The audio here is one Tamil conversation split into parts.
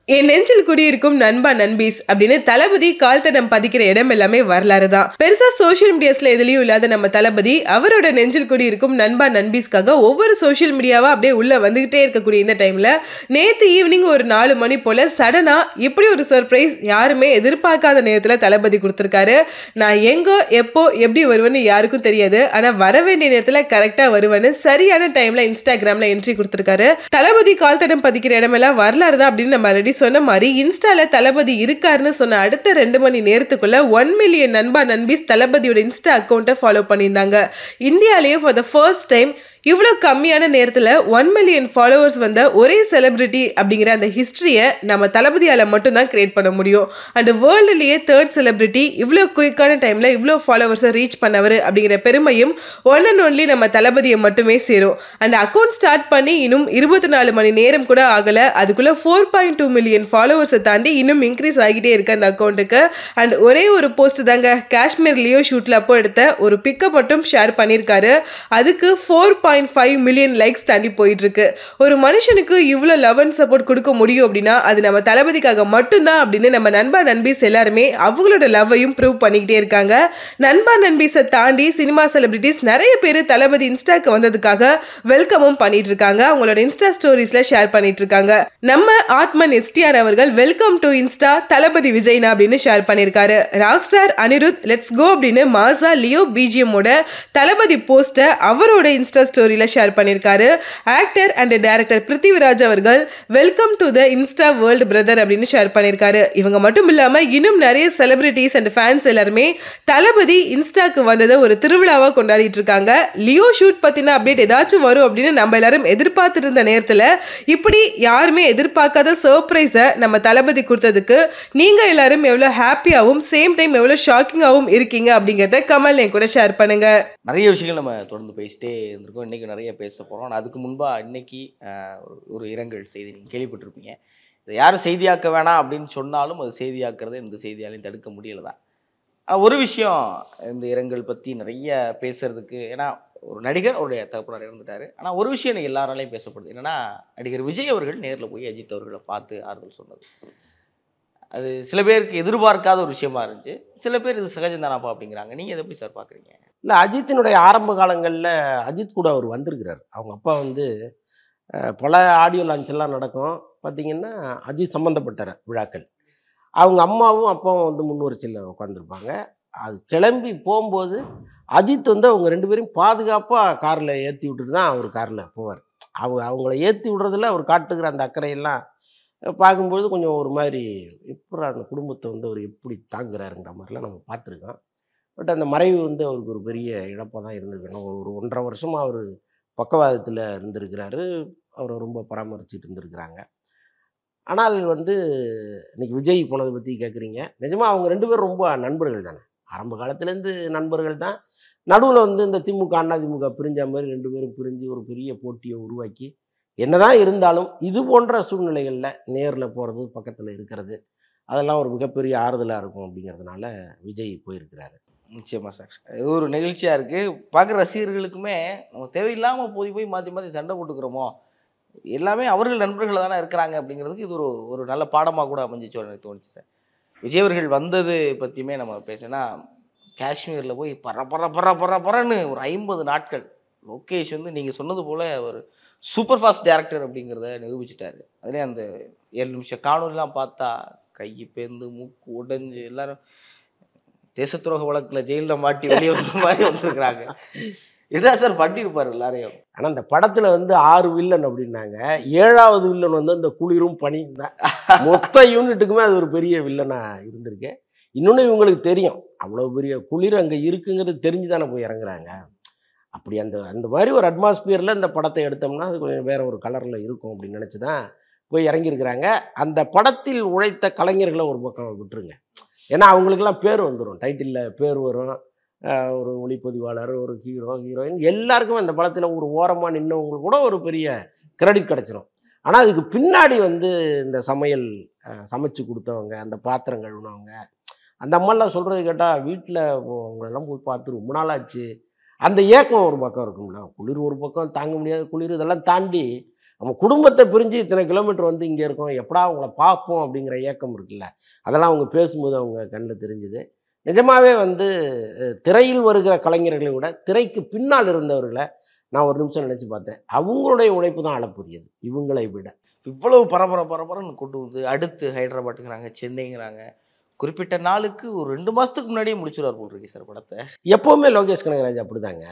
என் நெஞ்சில் குடியிருக்கும் நண்பா நண்பீஸ் அப்படின்னு தளபதி கால்தடம் பதிக்கிற இடம் எல்லாமே வரலாறு தான் பெருசா சோஷியல் மீடியாஸ்ல எதுலயும் இல்லாத நம்ம தளபதி அவரோட நெஞ்சில் குடியிருக்கும் நண்பா நண்பீஸ்க்காக ஒவ்வொரு சோஷியல் மீடியாவா அப்படியே உள்ள வந்துகிட்டே இருக்கக்கூடிய இந்த டைம்ல நேத்து ஈவினிங் ஒரு நாலு மணி போல சடனா இப்படி ஒரு சர்ப்ரைஸ் யாருமே எதிர்பார்க்காத நேரத்துல தளபதி கொடுத்திருக்காரு நான் எங்கோ எப்போ எப்படி வருவேன்னு யாருக்கும் தெரியாது ஆனா வர வேண்டிய நேரத்துல கரெக்டா வருவேன்னு சரியான டைம்ல இன்ஸ்டாகிராம்ல என்ட்ரி கொடுத்திருக்காரு தளபதி கால்தடம் பதிக்கிற இடமெல்லாம் வரலாறு தான் அப்படின்னு நம்ம ஆல்ரெடி சொன்ன மாதிரி இன்ஸ்டால தளபதி இருக்காருன்னு சொன்ன அடுத்த ரெண்டு மணி நேரத்துக்குள்ள ஒன் மில்லியன் நண்பா நண்பீஸ் தளபதியோட இன்ஸ்டா அக்கௌண்ட்டை ஃபாலோ பண்ணியிருந்தாங்க இந்தியாலேயே ஃபார் த ஃபர்ஸ்ட் டைம் இவ்வளோ கம்மியான நேரத்தில் ஒன் மில்லியன் ஃபாலோவர்ஸ் வந்த ஒரே செலிபிரிட்டி அப்படிங்கிற அந்த ஹிஸ்ட்ரியை நம்ம தளபதியால் மட்டும்தான் கிரியேட் பண்ண முடியும் அண்ட் வேர்ல்டுலேயே தேர்ட் செலிபிரிட்டி இவ்வளோ குயிக்கான டைமில் இவ்வளோ ஃபாலோவர்ஸை ரீச் பண்ணவர் அப்படிங்கிற பெருமையும் ஒன் அண்ட் ஒன்லி நம்ம தளபதியை மட்டுமே சேரும் அந்த அக்கௌண்ட் ஸ்டார்ட் பண்ணி இன்னும் இருபத்தி நாலு மணி நேரம் கூட ஆகலை அதுக்குள்ளே ஃபோர் பாயிண்ட் டூ மில்லியன் ஃபாலோவர்ஸை தாண்டி இன்னும் இன்க்ரீஸ் ஆகிட்டே இருக்கு அந்த அக்கௌண்ட்டுக்கு அண்ட் ஒரே ஒரு போஸ்ட் தாங்க காஷ்மீர் லியோ ஷூட்டில் அப்போ எடுத்த ஒரு பிக்கை மட்டும் ஷேர் பண்ணியிருக்காரு அதுக்கு four point five million likes தாண்டி போயிட்டு இருக்கு ஒரு மனுஷனுக்கு இவ்வளோ லவ் அண்ட் சப்போர்ட் கொடுக்க முடியும் அப்படின்னா அது நம்ம தளபதிக்காக மட்டும்தான் அப்படின்னு நம்ம நண்பா நண்பீஸ் எல்லாருமே அவங்களோட லவ்வையும் ப்ரூவ் பண்ணிக்கிட்டே இருக்காங்க நண்பா நண்பீஸை தாண்டி சினிமா செலிபிரிட்டிஸ் நிறைய பேர் தளபதி இன்ஸ்டாக்கு வந்ததுக்காக வெல்கமும் பண்ணிட்டு இருக்காங்க அவங்களோட இன்ஸ்டா ஸ்டோரிஸ்ல ஷேர் பண்ணிட்டு இருக்காங்க நம்ம ஆத்மன் எஸ்டிஆர் அவர்கள் வெல்கம் டு இன்ஸ்டா தளபதி விஜய்னா அப்படின்னு ஷேர் பண்ணியிருக்காரு rock star Anirudh let's go அப்படின்னு மாசா லியோ பிஜிஎம்மோட தளபதி போஸ்ட்டை அவரோட இன்ஸ்டா ஸ்டோரியில் ஷேர் பண்ணியிருக்காரு ஆக்டர் அண்ட் டைரக்டர் பிருத்திவிராஜ் அவர்கள் welcome to the insta world brother அப்படின்னு ஷேர் பண்ணியிருக்காரு இவங்க மட்டும் இல்லாமல் இன்னும் நிறைய செலிபிரிட்டிஸ் அண்ட் ஃபேன்ஸ் எல்லாருமே தளபதி இன்ஸ்டாக்கு வந்ததை ஒரு திருவிழாவாக கொண்டாடிட்டு இருக்காங்க லியோ ஷூட் பற்றின அப்டேட் ஏதாச்சும் வரும் அப்படின்னு நம்ம எல்லாரும் எதிர்பார்த்துட்டு இருந்த நேரத்தில் இப்படி யாருமே எதிர்பார்க்காத சர்ப்ரைஸை நம்ம தளபதி கொடுத்ததுக்கு நீங்கள் எல்லாரும் எவ்வளோ ஹாப்பியாகவும் சேம் டைம் எவ்வளோ ஷாக்கிங்காகவும் இருக்கீங்க அப்படிங்கிறத கமல் என் கூட ஷேர் பண்ணுங்க நிறைய விஷயங்கள் நம்ம தொடர்ந்து பேசிட்டே இருந்திருக்கோம் இன்றைக்கி நிறைய பேச போகிறோம் ஆனால் அதுக்கு முன்பாக இன்னைக்கு ஆஹ், ஒரு ஒரு இரங்கல் செய்தி நீங்கள் கேள்விப்பட்டிருப்பீங்க இதை யாரும் செய்தியாக்க வேணாம் அப்படின்னு சொன்னாலும் அது செய்தியாக்குறதை இந்த செய்தியாலையும் தடுக்க முடியல தான் ஆனால் ஒரு விஷயம் இந்த இரங்கல் பற்றி நிறைய பேசுறதுக்கு ஏன்னா ஒரு நடிகர் அவருடைய தகப்பனார் இறந்துட்டாரு ஆனால் ஒரு விஷயம் இன்னைக்கு எல்லாராலையும் பேசப்படுது என்னன்னா நடிகர் விஜய் அவர்கள் நேரில் போய் அஜித் அவர்களை பார்த்து ஆறுதல் சொன்னது அது சில பேருக்கு எதிர்பார்க்காத ஒரு விஷயமா இருந்துச்சு சில பேர் இது சகஜம்தானாப்பா அப்படிங்கிறாங்க நீங்கள் எதை எப்படி சார் பார்க்குறீங்க இல்லை அஜித்தினுடைய ஆரம்ப காலங்களில் அஜித் கூட அவர் வந்திருக்கிறார் அவங்க அப்பா வந்து அஹ், பல ஆடியோ லான்ச் எல்லாம் நடக்கும் பார்த்தீங்கன்னா அஜித் சம்மந்தப்பட்ட விழாக்கள் அவங்க அம்மாவும் அப்பாவும் வந்து முன்வரிசையில் உட்காந்துருப்பாங்க அது கிளம்பி போகும்போது அஜித் வந்து அவங்க ரெண்டு பேரும் பாதுகாப்பாக காரில் ஏற்றி விட்டுட்டு தான் அவர் காரில் போவார் அவங்க அவங்கள ஏற்றி விடுறதுல அவர் காட்டுகிற அந்த அக்கறையெல்லாம் பார்க்கும்பொழுது கொஞ்சம் ஒரு மாதிரி எப்படி அந்த குடும்பத்தை வந்து அவர் எப்படி தாங்குறாருங்கிற மாதிரிலாம் நம்ம பார்த்துருக்கோம் பட் அந்த மறைவு வந்து அவருக்கு ஒரு பெரிய இழப்பாக தான் இருந்திருக்கணும் ஒரு ஒன்றரை வருஷமாக அவர் பக்கவாதத்தில் இருந்திருக்கிறாரு அவரை ரொம்ப பராமரிச்சுட்டு இருந்திருக்கிறாங்க ஆனால் வந்து இன்னைக்கு விஜய் போனதை பற்றி கேட்குறீங்க நிஜமாக அவங்க ரெண்டு பேரும் ரொம்ப நண்பர்கள் தானே ஆரம்ப காலத்துலேருந்து நண்பர்கள் தான் நடுவில் வந்து இந்த திமுக அண்ணா திமுக பிரிஞ்ச மாதிரி ரெண்டு பேரும் பிரிஞ்சு ஒரு பெரிய போட்டியை உருவாக்கி என்னதான் இருந்தாலும் இது போன்ற சூழ்நிலைகளில் நேரில் போகிறது பக்கத்தில் இருக்கிறது அதெல்லாம் ஒரு மிகப்பெரிய ஆறுதலாக இருக்கும் அப்படிங்கிறதுனால விஜய் போயிருக்கிறாரு நிச்சயமா சார் இது ஒரு நிகழ்ச்சியாக இருக்குது பார்க்குற ரசிகர்களுக்குமே நம்ம தேவையில்லாமல் போய் போய் மாற்றி மாற்றி சண்டை போட்டுக்கிறோமோ எல்லாமே அவர்கள் நண்பர்கள் தானே இருக்கிறாங்க அப்படிங்கிறதுக்கு இது ஒரு ஒரு நல்ல பாடமாக கூட அமைஞ்சிச்சோ எனக்கு தோணுச்சு சார் விஜய் அவர்கள் வந்தது பற்றியுமே நம்ம பேசினா காஷ்மீரில் போய் பற பற பற பற பறன்னு ஒரு ஐம்பது நாட்கள் லோகேஷ் வந்து நீங்கள் சொன்னது போல் ஒரு சூப்பர் ஃபாஸ்ட் டேரக்டர் அப்படிங்கிறத நிரூபிச்சிட்டாரு அதுலேயே அந்த ஏழு நிமிஷம் காணொலிலாம் பார்த்தா கை பேந்து மூக்கு உடைஞ்சு எல்லாரும் தேசத்துரோக வழக்கில் ஜெயிலில் மாட்டி வெளியே வந்த மாதிரி வந்திருக்கிறாங்க என்ன சார் பண்ணியிருப்பாரு எல்லாரையும் ஆனால் அந்த படத்தில் வந்து ஆறு வில்லன் அப்படின்னாங்க ஏழாவது வில்லன் வந்து அந்த குளிரும் பனியும் தான் மொத்த யூனிட்டுக்குமே அது ஒரு பெரிய வில்லனாக இருந்திருக்கு இன்னொன்று இவங்களுக்கு தெரியும் அவ்வளோ பெரிய குளிர் அங்கே இருக்குங்கிறது தெரிஞ்சு தானே போய் இறங்குறாங்க அப்படி அந்த அந்த மாதிரி ஒரு அட்மாஸ்பியரில் இந்த படத்தை எடுத்தோம்னா அது கொஞ்சம் வேற ஒரு கலரில் இருக்கும் அப்படின்னு நினச்சி தான் போய் இறங்கியிருக்கிறாங்க அந்த படத்தில் உழைத்த கலைஞர்களை ஒரு பக்கம் விட்டுருங்க ஏன்னா அவங்களுக்கெல்லாம் பேர் வந்துடும் டைட்டிலில் பேர் வரும் ஆஹ் ஒரு ஒளிப்பதிவாளர் ஒரு ஹீரோ ஹீரோயின் எல்லாருக்கும் அந்த படத்தில் ஒரு ஓரமாக நின்னவங்களுக்கு கூட ஒரு பெரிய கிரெடிட் கிடச்சிரும் ஆனால் அதுக்கு பின்னாடி வந்து இந்த சமையல் ஆஹ் சமைச்சு கொடுத்தவங்க அந்த பாத்திரம் கழுவுனவங்க அந்த அம்மாலாம் சொல்கிறது கேட்டால் வீட்டில் அவங்களெல்லாம் போய் பார்த்து ரொம்ப நாள் ஆச்சு அந்த ஏக்கம் ஒரு பக்கம் இருக்கும்ல குளிர் ஒரு பக்கம் தாங்க முடியாத குளிர் இதெல்லாம் தாண்டி நம்ம குடும்பத்தை பிரிஞ்சு இத்தனை கிலோமீட்டர் வந்து இங்கே இருக்கோம் எப்படா அவங்கள பார்ப்போம் அப்படிங்கிற ஏக்கம் இருக்குல்ல அதெல்லாம் அவங்க பேசும்போது அவங்க கண்ணில் தெரிஞ்சுது நிஜமாவே வந்து அஹ், திரையில் வருகிற கலைஞர்களை விட திரைக்கு பின்னால் இருந்தவர்களை நான் ஒரு நிமிஷம் நினச்சி பார்த்தேன் அவங்களுடைய உழைப்பு தான் அளப்புரியது இவங்களை விட இவ்வளவு பரபர பரபரன்னு கொண்டு வந்து அடுத்து ஹைதராபாத்துங்கிறாங்க சென்னைங்கிறாங்க குறிப்பிட்ட நாளுக்கு ஒரு ரெண்டு மாசத்துக்கு முன்னாடியே முடிச்சிருவார் போல் இருக்கு சார் படத்தை எப்போவுமே லோகேஷ் கனகராஜ் அப்படிதாங்க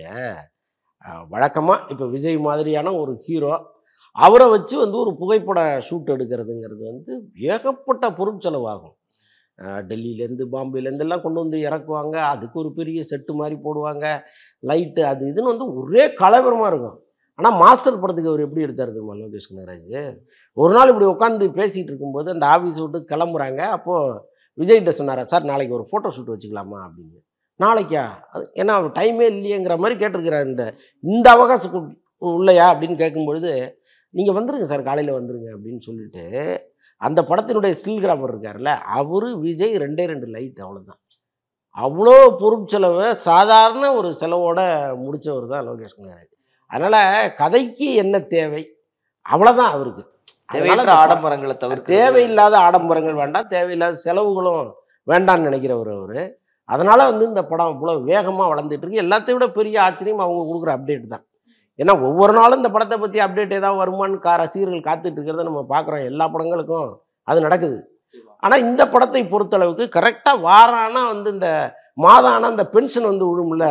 நீங்கள் வழக்கமாக இப்போ விஜய் மாதிரியான ஒரு ஹீரோ அவரை வச்சு வந்து ஒரு புகைப்பட ஷூட் எடுக்கிறதுங்கிறது வந்து ஏகப்பட்ட பொருட்செலவாகும் அஹ் டெல்லியிலேருந்து பாம்பேலேருந்து எல்லாம் கொண்டு வந்து இறக்குவாங்க அதுக்கு ஒரு பெரிய செட்டு மாதிரி போடுவாங்க லைட்டு அது இதுன்னு வந்து ஒரே கலவரமாக இருக்கும் ஆனால் மாஸ்டர் படத்துக்கு அவர் எப்படி எடுத்தார் தெரியுமா லோகேஷ் கனகராஜ் ஒரு நாள் இப்படி உட்காந்து பேசிகிட்டு இருக்கும்போது அந்த ஆஃபீஸ் விட்டு கிளம்புறாங்க அப்போது விஜய்கிட்ட சொன்னாரா சார் நாளைக்கு ஒரு ஃபோட்டோ ஷூட் வச்சுக்கலாமா அப்படின்னு நாளைக்கா அது ஏன்னா டைமே இல்லையேங்கிற மாதிரி கேட்டிருக்கிறார் இந்த இந்த அவகாசம் கு- உள்ளையா அப்படின்னு கேட்கும்பொழுது நீங்கள் வந்துருங்க சார் காலையில் வந்துருங்க அப்படின்னு சொல்லிட்டு அந்த படத்தினுடைய ஸ்டில்கிராஃபர் இருக்கார்ல அவரு விஜய் ரெண்டே ரெண்டு லைட் அவ்வளோதான் அவ்வளோ பொருட்செலவை சாதாரண ஒரு செலவோட முடிச்சவர் தான் லோகேஷ் கனகராஜ் அதனால் கதைக்கு என்ன தேவை அவ்வளோதான் அவருக்கு அதனால தேவையற்ற இந்த படம் ஆடம்பரங்களை தவிர்க்க தேவையில்லாத ஆடம்பரங்கள் வேண்டாம் தேவையில்லாத செலவுகளும் வேண்டாம்னு நினைக்கிறவர் அவர் அதனால் வந்து இந்த படம் இவ்வளோ வேகமாக வளர்ந்துட்டு இருக்கு எல்லாத்தையும் விட பெரிய ஆச்சரியம் அவங்க கொடுக்குற அப்டேட் தான் ஏன்னா ஒவ்வொரு நாளும் இந்த படத்தை பற்றி அப்டேட் ஏதாவது வருமான்னு கா ரசிகர்கள் காத்துட்டு இருக்கிறத நம்ம பார்க்குறோம் எல்லா படங்களுக்கும் அது நடக்குது ஆனால் இந்த படத்தை பொறுத்தளவுக்கு கரெக்டாக வாரானா வந்து இந்த மாதம் ஆனால் அந்த பென்ஷன் வந்து விழும்ல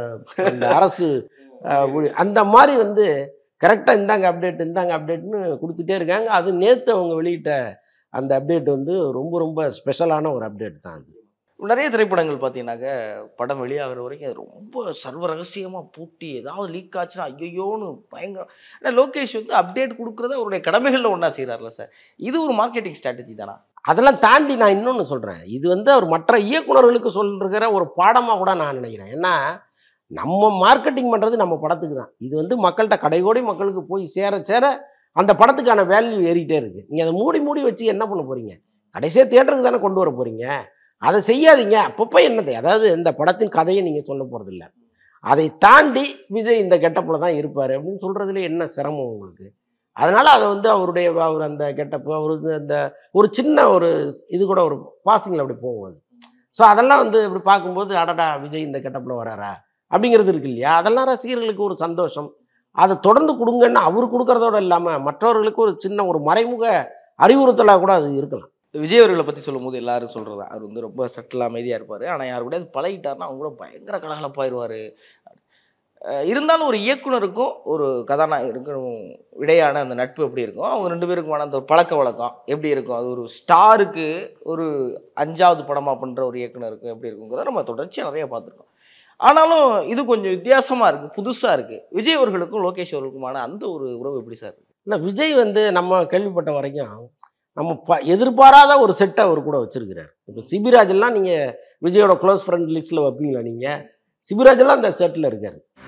வ- இந்த அரசு அஹ், ஊழி- அந்த மாதிரி வந்து கரெக்டாக இந்தாங்க அப்டேட் இந்தாங்க அப்டேட்னு கொடுத்துட்டே இருக்காங்க அது நேற்று அவங்க வெளியிட்ட அந்த அப்டேட் வந்து ரொம்ப ரொம்ப ஸ்பெஷலான ஒரு அப்டேட் தான் அது நிறைய திரைப்படங்கள் பார்த்தீங்கன்னாக்க படம் வெளியாகிற வரைக்கும் அது ரொம்ப சர்வ ரகசியமாக பூட்டி ஏதாவது லீக் ஆச்சுன்னா ஐயோன்னு பயங்கரம் ஏன்னா லோகேஷ் வந்து அப்டேட் கொடுக்குறது அவருடைய கடமைகளில் ஒன்றா செய்கிறார்ல சார் இது ஒரு மார்க்கெட்டிங் ஸ்ட்ராட்டஜி தானா அதெல்லாம் தாண்டி நான் இன்னொன்று சொல்கிறேன் இது வந்து அவர் மற்ற இயக்குனர்களுக்கு சொல்கிற ஒரு பாடமாக கூட நான் நினைக்கிறேன் ஏன்னா நம்ம மார்க்கெட்டிங் பண்ணுறது நம்ம படத்துக்கு தான் இது வந்து மக்கள்கிட்ட கடைகோடி மக்களுக்கு போய் சேர சேர அந்த படத்துக்கான வேல்யூ ஏறிட்டே இருக்குது நீங்கள் அதை மூடி மூடி வச்சு என்ன பண்ண போகிறீங்க கடைசியாக தேட்டருக்கு தானே கொண்டு வர போகிறீங்க அதை செய்யாதீங்க அப்பப்போ என்னது அதாவது இந்த படத்தின் கதையை நீங்கள் சொல்ல போகிறதில்ல அதை தாண்டி விஜய் இந்த கெட்டப்பில் தான் இருப்பார் அப்படின்னு சொல்கிறதுல என்ன சிரமம் உங்களுக்கு அதனால் அதை வந்து அவருடைய அவர் அந்த கெட்டப்பு அவர் வந்து அந்த ஒரு சின்ன ஒரு இது கூட ஒரு பாசிங்கில் அப்படி போகும் அது ஸோ அதெல்லாம் வந்து இப்படி பார்க்கும்போது அடடா விஜய் இந்த கெட்டப்பில் வராரா அப்படிங்கிறது இருக்கு இல்லையா அதெல்லாம் ரசிகர்களுக்கு ஒரு சந்தோஷம் அதை தொடர்ந்து கொடுங்கன்னு அவர் கொடுக்கறதோட இல்லாமல் மற்றவர்களுக்கு ஒரு சின்ன ஒரு மறைமுக அறிவுறுத்தலாக கூட அது இருக்கலாம் விஜய் அவர்களை பற்றி சொல்லும்போது எல்லாரும் சொல்கிறது அவர் வந்து ரொம்ப சட்டில் அமைதியாக இருப்பார் ஆனால் யார் கூட பழகிட்டாருன்னா அவங்க கூட பயங்கர கலகலப்பாயிருவார் இருந்தாலும் ஒரு இயக்குனருக்கும் ஒரு கதாநாயகருக்கும் இடையான அந்த நட்பு எப்படி இருக்கும் அவங்க ரெண்டு பேருக்குமான அந்த ஒரு பழக்க வழக்கம் எப்படி இருக்கும் அது ஒரு ஸ்டாருக்கு ஒரு அஞ்சாவது படமாக பண்ணுற ஒரு இயக்குனருக்கு எப்படி இருக்குங்கிறத நம்ம தொடர்ச்சியாக நிறைய பார்த்துருக்கோம் ஆனாலும் இது கொஞ்சம் வித்தியாசமாக இருக்குது புதுசாக இருக்குது விஜய் அவர்களுக்கும் லோகேஷ் அவர்களுக்குமான அந்த ஒரு உறவு எப்படி சார் இல்லை விஜய் வந்து நம்ம கேள்விப்பட்ட வரைக்கும் நம்ம ப எதிர்பாராத ஒரு செட்டை அவர் கூட வச்சிருக்கிறார் இப்போ சிபிராஜ் எல்லாம் நீங்கள் விஜயோட க்ளோஸ் ஃப்ரெண்ட் லிஸ்ட்டில் வைப்பீங்களா நீங்கள் சிபிராஜ் எல்லாம் அந்த செட்டில் இருக்கார்